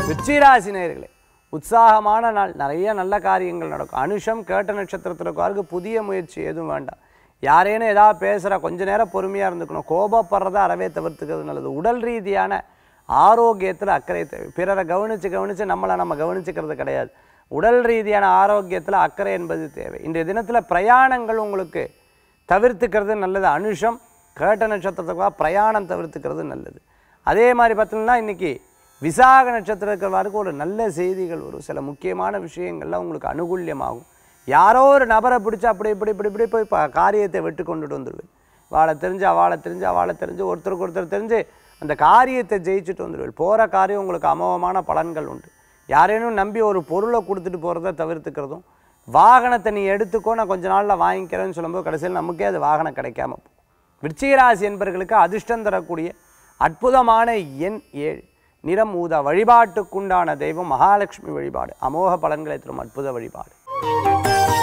விருச்சிகராசி நேயர்களே உற்சாகமான நாள் நிறைய நல்ல காரியங்கள் நடக்கும் அனுஷம் கேட்ட நட்சத்திரத்தில் இருக்காருக்கு புதிய முயற்சி எதுவும் வேண்டாம் யாரேனும் ஏதாவது பேசுகிறா கொஞ்ச நேரம் பொறுமையாக இருந்துக்கணும் கோபப்படுறத அறவே தவிர்த்துக்கிறது நல்லது உடல் ரீதியான ஆரோக்கியத்தில் அக்கறை தேவை பிறரை கவனித்து கவனித்து நம்மளை நம்ம கவனிச்சுக்கிறது கிடையாது உடல் ரீதியான ஆரோக்கியத்தில் அக்கறை என்பது தேவை இன்றைய தினத்தில் பிரயாணங்கள் உங்களுக்கு தவிர்த்துக்கிறது நல்லது அனுஷம் கேட்ட நட்சத்திரத்துக்காக பிரயாணம் தவிர்த்துக்கிறது நல்லது அதே மாதிரி பார்த்தீங்கன்னா இன்னைக்கு விசாக நட்சத்திரம் இருக்கிறவருக்கு ஒரு நல்ல செய்திகள் வரும் சில முக்கியமான விஷயங்கள்லாம் உங்களுக்கு அனுகூல்யமாகும் யாரோ ஒரு நபரை பிடிச்சி அப்படி இப்படி இப்படி இப்படி போய் ப- காரியத்தை வெட்டு கொண்டுட்டு வந்துடுவேன் வாழை தெரிஞ்சு அவாளை தெரிஞ்சு அவாளை தெரிஞ்சு ஒருத்தருக்கு ஒருத்தர் தெரிஞ்சு அந்த காரியத்தை ஜெயிச்சுட்டு வந்துடுவேன் போகிற காரியம் உங்களுக்கு அமோகமான பலன்கள் உண்டு யாரேனும் நம்பி ஒரு பொருளை கொடுத்துட்டு போகிறத தவிர்த்துக்கிறதும் வாகனத்தை நீ எடுத்துக்கோ நான் கொஞ்ச நாளில் வாங்கிக்கிறேன்னு சொல்லும்போது கடைசியில் நமக்கே அது வாகனம் கிடைக்காம போகும் விருச்சிகராசி என்பவர்களுக்கு அதிர்ஷ்டம் தரக்கூடிய அற்புதமான எண் ஏழு நிறம் ஊதா வழிபாட்டுக்குண்டான தெய்வம் மகாலட்சுமி வழிபாடு அமோக பலன்களை தரும் அற்புத வழிபாடு